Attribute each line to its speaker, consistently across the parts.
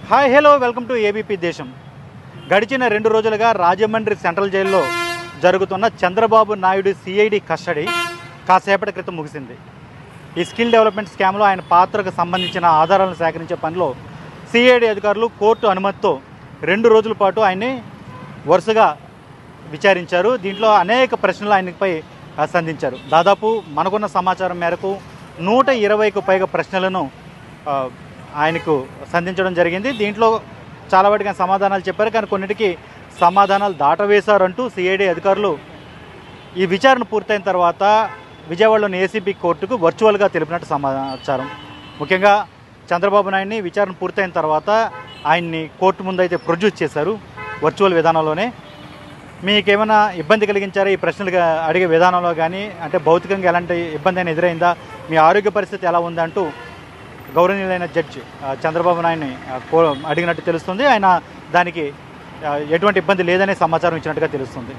Speaker 1: hi hello welcome to ABP Desam గడిచిన రెండు రోజులుగా రాజమండ్రి సెంట్రల్ జైల్లో జరుగుతున్న చంద్రబాబు నాయుడు సిఐడి కస్టడీ కాసేపటి క్రితం ముగిసింది ఈ స్కిల్ డెవలప్మెంట్ స్కామ్లో ఆయన పాత్రకు సంబంధించిన ఆధారాలను సేకరించే పనిలో సిఐడి అధికారులు కోర్టు అనుమతితో రెండు రోజుల పాటు ఆయన్ని వరుసగా విచారించారు దీంట్లో అనేక ప్రశ్నలు ఆయనపై ఆ, సంధించారు దాదాపు మనకున్న సమాచారం మేరకు నూట ఇరవైకు పైగా ప్రశ్నలను ఆ, ఆయనకు సంధించడం జరిగింది దీంట్లో చాలా వాటికి ఆయన సమాధానాలు చెప్పారు కానీ కొన్నిటికి సమాధానాలు దాటవేశారంటూ సిఐడి అధికారులు ఈ విచారణ పూర్తయిన తర్వాత విజయవాడలోని ఏసీబీ కోర్టుకు వర్చువల్గా తెలిపినట్టు సమాచారం ముఖ్యంగా చంద్రబాబు నాయుడిని విచారణ పూర్తయిన తర్వాత ఆయన్ని కోర్టు ముందు అయితే ప్రొడ్యూస్ చేశారు వర్చువల్ విధానంలోనే మీకేమైనా ఇబ్బంది కలిగించారా ఈ ప్రశ్నలు అడిగే విధానంలో కానీ అంటే భౌతికంగా ఎలాంటి ఇబ్బంది అయినా ఎదురైందా మీ ఆరోగ్య పరిస్థితి ఎలా ఉందంటూ గౌరవనీయులైన జడ్జి ఆ, చంద్రబాబు నాయుడిని ఆ, కో అడిగినట్టు తెలుస్తుంది ఆయన దానికి ఆ, ఎటువంటి ఇబ్బంది లేదనే సమాచారం ఇచ్చినట్టుగా తెలుస్తుంది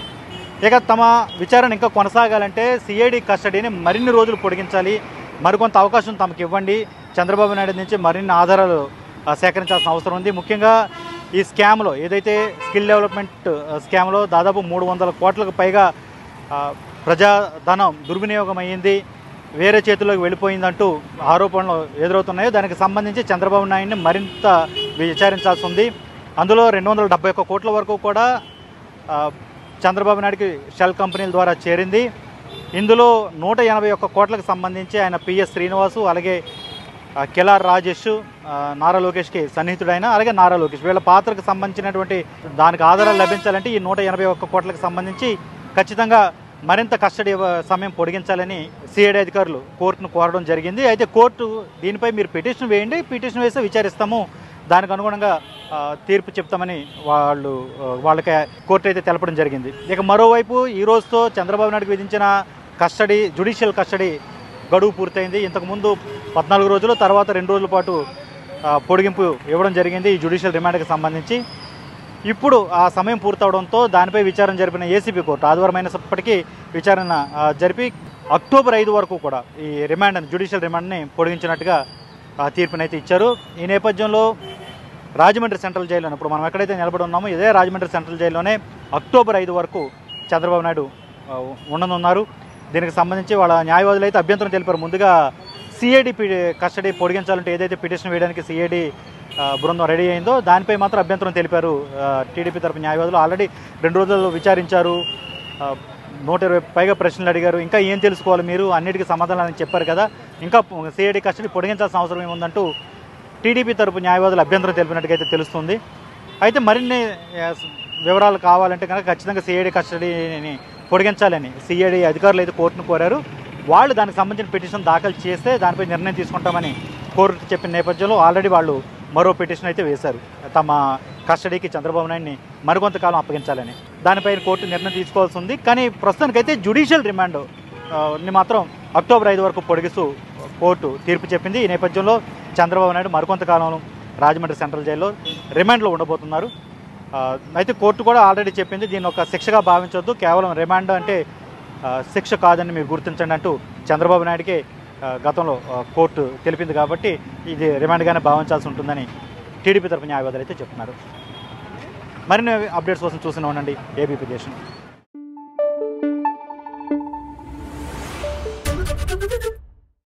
Speaker 1: ఇక తమ విచారణ ఇంకా కొనసాగాలంటే సిఐడి కస్టడీని మరిన్ని రోజులు పొడిగించాలి మరికొంత అవకాశం తమకు ఇవ్వండి చంద్రబాబు నాయుడు నుంచి మరిన్ని ఆధారాలు ఆ, సేకరించాల్సిన అవసరం ఉంది ముఖ్యంగా ఈ స్కామ్లో ఏదైతే స్కిల్ డెవలప్మెంట్ ఆ, స్కామ్లో దాదాపు మూడు వందల కోట్లకు పైగా ఆ, ప్రజాధనం దుర్వినియోగం అయ్యింది వేరే చేతుల్లోకి వెళ్ళిపోయిందంటూ ఆరోపణలు ఎదురవుతున్నాయో దానికి సంబంధించి చంద్రబాబు నాయుడిని మరింత విచారించాల్సి ఉంది అందులో రెండు వందల డెబ్బై ఒక్క కోట్ల వరకు కూడా ఆ, చంద్రబాబు నాయుడికి షెల్ కంపెనీల ద్వారా చేరింది ఇందులో నూట ఎనభై ఒక్క కోట్లకు సంబంధించి ఆయన పిఎస్ శ్రీనివాసు అలాగే ఆ, కిలార్ రాజేష్ ఆ, నారా లోకేష్కి సన్నిహితుడైన అలాగే నారా లోకేష్ వీళ్ళ పాత్రకు సంబంధించినటువంటి దానికి ఆధారాలు లభించాలంటే ఈ నూట ఎనభై ఒక్క కోట్లకు సంబంధించి ఖచ్చితంగా మరింత కస్టడీ ఇవ్వ- సమయం పొడిగించాలని సిఐడి అధికారులు కోర్టును కోరడం జరిగింది అయితే కోర్టు దీనిపై మీరు పిటిషన్ వేయండి పిటిషన్ వేస్తే విచారిస్తాము దానికి అనుగుణంగా ఆ, తీర్పు చెప్తామని వాళ్ళు ఆ, వాళ్ళకి కోర్టు అయితే తెలపడం జరిగింది ఇక మరోవైపు ఈ రోజుతో చంద్రబాబు నాయుడుకు విధించిన కస్టడీ జుడిషియల్ కస్టడీ గడువు పూర్తయింది ఇంతకుముందు పద్నాలుగు రోజులు తర్వాత రెండు రోజుల పాటు ఆ, పొడిగింపు ఇవ్వడం జరిగింది ఈ జుడిషియల్ రిమాండ్కి సంబంధించి ఇప్పుడు ఆ సమయం పూర్తవడంతో దానిపై విచారణ జరిపిన ఏసీబీ కోర్టు ఆదివారం అయినప్పటికీ విచారణ ఆ, జరిపి అక్టోబర్ ఐదు వరకు కూడా ఈ రిమాండ్ జుడిషియల్ రిమాండ్ని పొడిగించినట్టుగా ఆ, తీర్పునైతే ఇచ్చారు ఈ నేపథ్యంలో రాజమండ్రి సెంట్రల్ జైల్లో ఇప్పుడు మనం ఎక్కడైతే నిలబడి ఉన్నామో ఇదే రాజమండ్రి సెంట్రల్ జైల్లోనే అక్టోబర్ ఐదు వరకు చంద్రబాబు నాయుడు ఆ, ఉండనున్నారు దీనికి సంబంధించి వాళ్ళ న్యాయవాదులు అయితే అభ్యంతరం తెలిపారు ముందుగా సిఐడి కస్టడీ పొడిగించాలంటే ఏదైతే పిటిషన్ వేయడానికి సిఐడి బృందం రెడీ అయిందో దానిపై మాత్రం అభ్యంతరం తెలిపారు టీడీపీ తరపు న్యాయవాదులు ఆల్రెడీ రెండు రోజులు విచారించారు ఆ, నూట ఇరవై పైగా ప్రశ్నలు అడిగారు ఇంకా ఏం తెలుసుకోవాలి మీరు అన్నిటికీ సమాధానాలు చెప్పారు కదా ఇంకా సిఐడి కస్టడీ పొడిగించాల్సిన అవసరం ఏముందంటూ టీడీపీ తరపు న్యాయవాదులు అభ్యంతరం తెలిపినట్టుగా అయితే తెలుస్తుంది అయితే మరిన్ని ఆ, వివరాలు కావాలంటే కనుక ఖచ్చితంగా సిఐడి కస్టడీని పొడిగించాలని సిఐడి అధికారులు అయితే కోర్టును కోరారు వాళ్ళు దానికి సంబంధించిన పిటిషన్ దాఖలు చేస్తే దానిపై నిర్ణయం తీసుకుంటామని కోర్టు చెప్పిన నేపథ్యంలో ఆల్రెడీ వాళ్ళు మరో పిటిషన్ అయితే వేశారు తమ కస్టడీకి చంద్రబాబు నాయుడిని మరికొంతకాలం అప్పగించాలని దానిపై కోర్టు నిర్ణయం తీసుకోవాల్సి ఉంది కానీ ప్రస్తుతానికైతే జుడిషియల్ రిమాండ్ ఆ, ని మాత్రం అక్టోబర్ ఐదు వరకు పొడిగిస్తూ కోర్టు తీర్పు చెప్పింది ఈ నేపథ్యంలో చంద్రబాబు నాయుడు మరికొంతకాలం రాజమండ్రి సెంట్రల్ జైల్లో రిమాండ్లో ఉండబోతున్నారు ఆ, అయితే కోర్టు కూడా ఆల్రెడీ చెప్పింది దీన్ని ఒక శిక్షగా భావించవద్దు కేవలం రిమాండ్ అంటే ఆ, శిక్ష కాదని మీరు గుర్తించండి అంటూ చంద్రబాబు నాయుడికి ఆ, గతంలో ఆ, కోర్టు తెలిపింది కాబట్టి ఇది రిమాండ్గానే భావించాల్సి ఉంటుందని టీడీపీ తరపు న్యాయవాదులు అయితే చెప్తున్నారు మరిన్ని అప్డేట్స్ కోసం చూస్తూనే ఉండండి ఏబీపీ దేశం